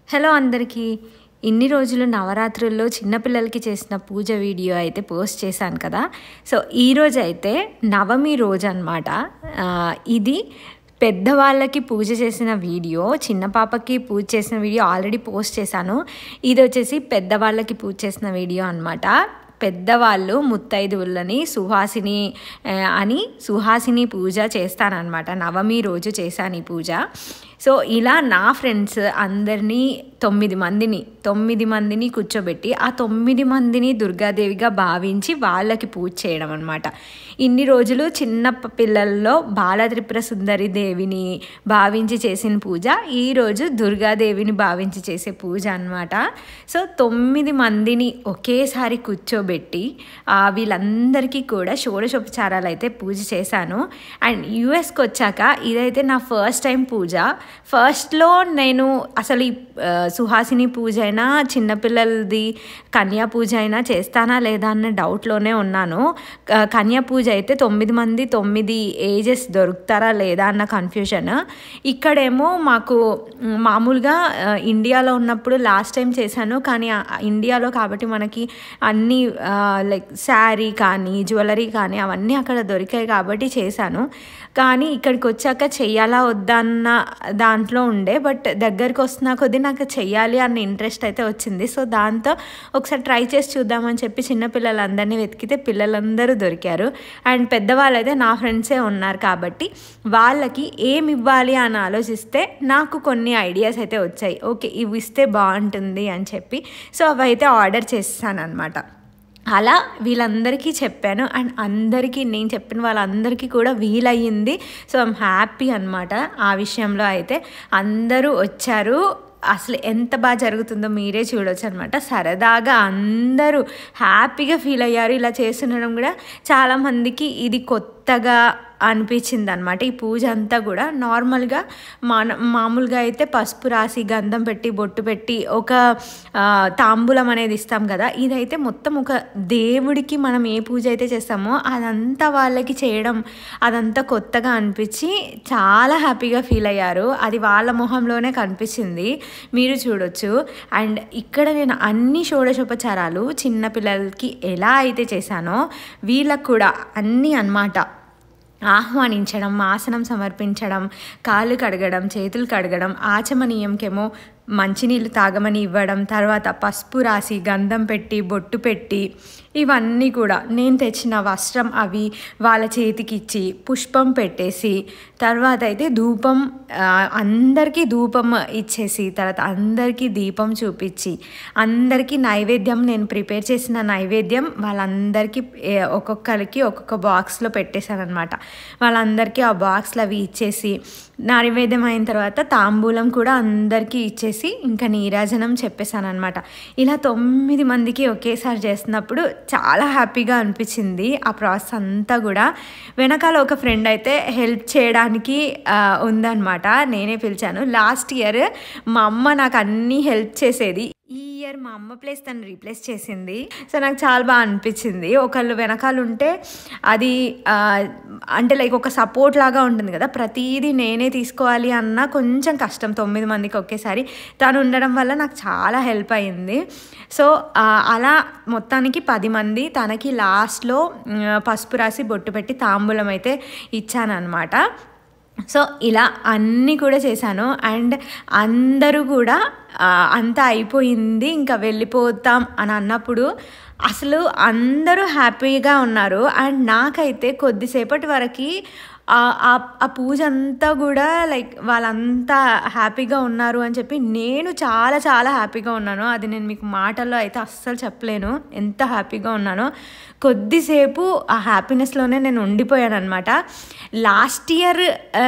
hello అందరికీ ఇన్ని రోజులు నవరాత్రుల్లో చిన్నపిల్లలకి చేసిన పూజ వీడియో అయితే పోస్ట్ చేశాను కదా సో ఈరోజు అయితే నవమి రోజు అనమాట ఇది పెద్దవాళ్ళకి పూజ చేసిన వీడియో చిన్న పాపకి పూజ చేసిన వీడియో ఆల్రెడీ పోస్ట్ చేశాను ఇది వచ్చేసి పెద్దవాళ్ళకి పూజ చేసిన వీడియో అనమాట పెద్దవాళ్ళు ముత్తైదువులని సుహాసిని ఆ, అని సుహాసిని పూజ చేస్తానన్నమాట నవమి రోజు చేశాను ఈ పూజ సో ఇలా నా ఫ్రెండ్స్ అందరినీ తొమ్మిది మందిని తొమ్మిది మందిని కూర్చోబెట్టి ఆ తొమ్మిది మందిని దుర్గాదేవిగా భావించి వాళ్ళకి పూజ చేయడం అనమాట ఇన్ని రోజులు చిన్న ప- పిల్లల్లో బాలత్రిపుర సుందరి దేవిని భావించి చేసిన పూజ ఈరోజు దుర్గాదేవిని భావించి చేసే పూజ అనమాట సో తొమ్మిది మందిని ఒకేసారి కూర్చోబెట్టి ఆ, వీళ్ళందరికీ కూడా షోడశోపచారాలు అయితే పూజ చేశాను అండ్ యూఎస్కి వచ్చాక ఇదైతే నా ఫస్ట్ టైం పూజ ఫస్ట్లో నేను అసలు ఈ ఆ, సుహాసిని పూజ అయినా చిన్నపిల్లలది కన్యా పూజ అయినా చేస్తానా లేదా అన్న డౌట్లోనే ఉన్నాను క- కన్యా పూజ అయితే తొమ్మిది మంది తొమ్మిది ఏజెస్ దొరుకుతారా లేదా అన్న కన్ఫ్యూజన్ ఇక్కడేమో మాకు మ్, మామూలుగా ఆ, ఇండియాలో ఉన్నప్పుడు లాస్ట్ టైం చేశాను కానీ ఆ- ఇండియాలో కాబట్టి మనకి అన్నీ లైక్ శారీ కానీ జ్యువెలరీ కానీ అవన్నీ అక్కడ దొరికాయి కాబట్టి చేశాను కానీ ఇక్కడికి వచ్చాక చెయ్యాలా వద్దా అన్న దాంట్లో ఉండే బట్ దగ్గరికి వస్తున్న కొద్దీ నాకు చెయ్యాలి అన్న ఇంట్రెస్ట్ అయితే వచ్చింది సో దాంతో ఒకసారి ట్రై చేసి చూద్దామని చెప్పి చిన్నపిల్లలందరినీ వెతికితే పిల్లలందరూ దొరికారు అండ్ పెద్దవాళ్ళు అయితే నా ఫ్రెండ్సే ఉన్నారు కాబట్టి వాళ్ళకి ఏమి ఇవ్వాలి అని ఆలోచిస్తే నాకు కొన్ని ఐడియాస్ అయితే వచ్చాయి ఓకే ఇవి ఇస్తే బాగుంటుంది అని చెప్పి సో అవి అయితే ఆర్డర్ చేస్తాను అనమాట అలా వీళ్ళందరికీ చెప్పాను అండ్ అందరికీ నేను చెప్పిన వాళ్ళందరికీ కూడా వీలయ్యింది సో ఐమ్ హ్యాపీ అనమాట ఆ విషయంలో అయితే అందరూ వచ్చారు అసలు ఎంత బాగా జరుగుతుందో మీరే చూడొచ్చు అనమాట సరదాగా అందరూ హ్యాపీగా ఫీల్ అయ్యారు ఇలా చేస్తుండడం కూడా చాలామందికి ఇది కొత్తగా అనిపించింది అనమాట ఈ పూజ అంతా కూడా నార్మల్గా మన మామూలుగా అయితే పసుపు రాసి గంధం పెట్టి బొట్టు పెట్టి ఒక ఆ, తాంబూలం అనేది ఇస్తాం కదా ఇదైతే మొత్తం ఒక దేవుడికి మనం ఏ పూజ అయితే చేస్తామో అదంతా వాళ్ళకి చేయడం అదంతా కొత్తగా అనిపించి చాలా హ్యాపీగా ఫీల్ అయ్యారు అది వాళ్ళ మొహంలోనే కనిపించింది మీరు చూడొచ్చు అండ్ ఇక్కడ నేను అన్ని షోడశోపచారాలు చిన్నపిల్లలకి ఎలా అయితే చేశానో వీళ్ళకు కూడా అన్నీ అన్నమాట ఆహ్వానించడం ఆసనం సమర్పించడం కాళ్ళు కడగడం చేతులు కడగడం ఆచమనీయంకేమో మంచినీళ్ళు తాగమని ఇవ్వడం తర్వాత పసుపు రాసి గంధం పెట్టి బొట్టు పెట్టి ఇవన్నీ కూడా నేను తెచ్చిన వస్త్రం అవి వాళ్ళ చేతికి ఇచ్చి పుష్పం పెట్టేసి తర్వాత అయితే ధూపం ఆ, అందరికీ ధూపం ఇచ్చేసి తర్వాత అందరికీ దీపం చూపించి అందరికీ నైవేద్యం నేను ప్రిపేర్ చేసిన నైవేద్యం వాళ్ళందరికీ ఏ, ఒక్కొక్కరికి ఒక్కొక్క బాక్స్లో పెట్టేశాను అనమాట వాళ్ళందరికీ ఆ బాక్స్లు అవి ఇచ్చేసి నైవేద్యం అయిన తర్వాత తాంబూలం కూడా అందరికీ ఇచ్చేసి ఇంకా నీరాజనం చెప్పేశాను అనమాట ఇలా తొమ్మిది మందికి ఒకేసారి చేస్తున్నప్పుడు చాలా హ్యాపీగా అనిపించింది ఆ ప్రాసెస్ అంతా కూడా వెనకాల ఒక ఫ్రెండ్ అయితే హెల్ప్ చేయడానికి ఆ, ఉందన్నమాట నేనే పిలిచాను లాస్ట్ ఇయర్ మా అమ్మ నాకు అన్నీ హెల్ప్ చేసేది ఈ ఇయర్ మా అమ్మ ప్లేస్ తను రీప్లేస్ చేసింది సో నాకు చాలా బాగా అనిపించింది ఒకళ్ళు వెనకాల ఉంటే అది ఆ, అంటే లైక్ ఒక సపోర్ట్ లాగా ఉంటుంది కదా ప్రతిదీ నేనే తీసుకోవాలి అన్న కొంచెం కష్టం తొమ్మిది మందికి ఒకేసారి తను ఉండడం వల్ల నాకు చాలా హెల్ప్ అయింది సో ఆ, అలా మొత్తానికి పది మంది తనకి లాస్ట్లో మ్, పసుపు రాసి బొట్టు పెట్టి తాంబూలం అయితే ఇచ్చానన్నమాట సో ఇలా అన్నీ కూడా చేశాను అండ్ అందరూ కూడా ఆ, అంతా అయిపోయింది ఇంకా వెళ్ళిపోతాం అని అన్నప్పుడు అసలు అందరూ హ్యాపీగా ఉన్నారు అండ్ నాకైతే కొద్దిసేపటి వరకు ఆ- ఆ- ఆ పూజ అంతా కూడా లైక్ వాళ్ళంతా హ్యాపీగా ఉన్నారు అని చెప్పి నేను చాలా చాలా హ్యాపీగా ఉన్నాను అది నేను మీకు మాటల్లో అయితే అస్సలు చెప్పలేను ఎంత హ్యాపీగా ఉన్నానో కొద్దిసేపు ఆ హ్యాపీనెస్లోనే నేను ఉండిపోయాను అనమాట లాస్ట్ ఇయర్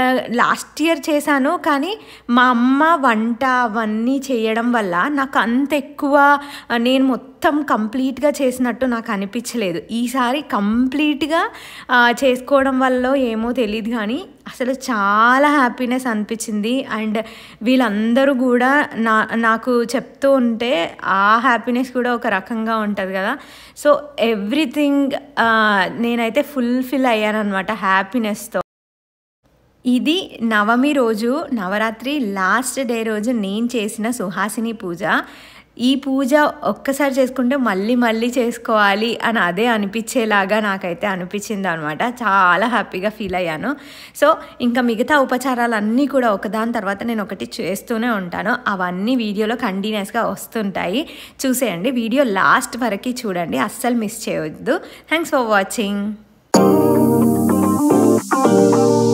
లాస్ట్ ఇయర్ చేశాను కానీ మా అమ్మ వంట అవన్నీ చేయడం వల్ల నాకు అంత ఎక్కువ ఆ, నేను మొత్తం కంప్లీట్గా చేసినట్టు నాకు అనిపించలేదు ఈసారి కంప్లీట్గా ఆ, చేసుకోవడం వల్ల ఏమో తెలియదు కానీ అసలు చాలా హ్యాపీనెస్ అనిపించింది అండ్ వీళ్ళందరూ కూడా నా నాకు చెప్తూ ఉంటే ఆ హ్యాపీనెస్ కూడా ఒక రకంగా ఉంటుంది కదా సో ఎవ్రీథింగ్ నేనైతే ఫుల్ఫిల్ అయ్యాను అనమాట హ్యాపీనెస్తో ఇది నవమి రోజు నవరాత్రి లాస్ట్ డే రోజు నేను చేసిన సుహాసిని పూజ ఈ పూజ ఒక్కసారి చేసుకుంటే మళ్ళీ మళ్ళీ చేసుకోవాలి అని అదే అనిపించేలాగా నాకైతే అనిపించింది అనమాట చాలా హ్యాపీగా ఫీల్ అయ్యాను సో ఇంకా మిగతా ఉపచారాలన్నీ కూడా ఒకదాని తర్వాత నేను ఒకటి చేస్తూనే ఉంటాను అవన్నీ వీడియోలో కంటిన్యూస్గా వస్తుంటాయి చూసేయండి వీడియో లాస్ట్ వరకు చూడండి అస్సలు మిస్ చేయవద్దు థ్యాంక్స్ ఫర్ వాచింగ్